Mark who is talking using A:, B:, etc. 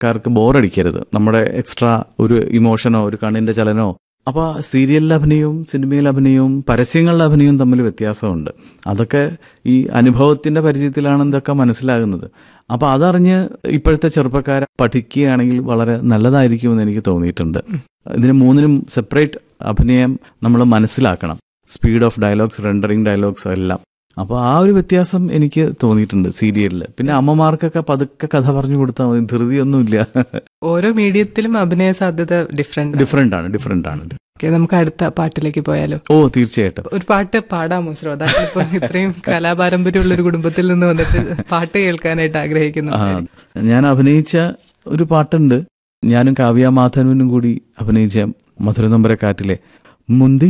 A: കാർക്ക് ബോറടിക്കരുത് നമ്മുടെ എക്സ്ട്രാ ഒരു ഇമോഷനോ ഒരു കണ്ണിന്റെ ചലനോ അപ്പോൾ സീരിയലിലെ അഭിനയവും സിനിമയിലെ അഭിനയവും പരസ്യങ്ങളിലെ അഭിനയവും തമ്മിൽ വ്യത്യാസമുണ്ട് അതൊക്കെ ഈ അനുഭവത്തിന്റെ പരിചയത്തിലാണ് ഇതൊക്കെ മനസ്സിലാകുന്നത് അപ്പോൾ അതറിഞ്ഞ് ഇപ്പോഴത്തെ ചെറുപ്പക്കാരെ പഠിക്കുകയാണെങ്കിൽ വളരെ നല്ലതായിരിക്കുമെന്ന് എനിക്ക് തോന്നിയിട്ടുണ്ട് ഇതിന് മൂന്നിനും സെപ്പറേറ്റ് അഭിനയം നമ്മൾ മനസ്സിലാക്കണം speed of dialogues rendering dialogues എല്ലാം അപ്പോൾ ആ ഒരു വ്യത്യാസം എനിക്ക് തോന്നിയിട്ടുണ്ട് സീരിയലിൽ പിന്നെ അമ്മമാർക്കൊക്കെ പതുക്കെ കഥ പറഞ്ഞു കൊടുത്താൽ മതി ധൃതിയൊന്നുമില്ല
B: ഓരോ മീഡിയത്തിലും അഭിനയ സാധ്യത ഡിഫറെന്റ്
A: ഡിഫറെന്റ് ആണ് ഡിഫറെന്റ് ആണ്
B: നമുക്ക് അടുത്ത പാട്ടിലേക്ക് പോയാലോ
A: ഓ തീർച്ചയായിട്ടും
B: ഒരു പാട്ട് പാടാമോ ശ്രോതാക്കൾ ഇപ്പൊ ഇത്രയും കലാപാരമ്പര്യമുള്ള ഒരു കുടുംബത്തിൽ നിന്ന് വന്നിട്ട് പാട്ട് കേൾക്കാനായിട്ട് ആഗ്രഹിക്കുന്നു
A: ആ, ഞാൻ അഭിനയിച്ച ഒരു പാട്ടുണ്ട് ഞാനും കാവ്യ മാധവനും കൂടി അഭിനയിച്ച മധുരനമ്പര കാറ്റിലെ മുന്തി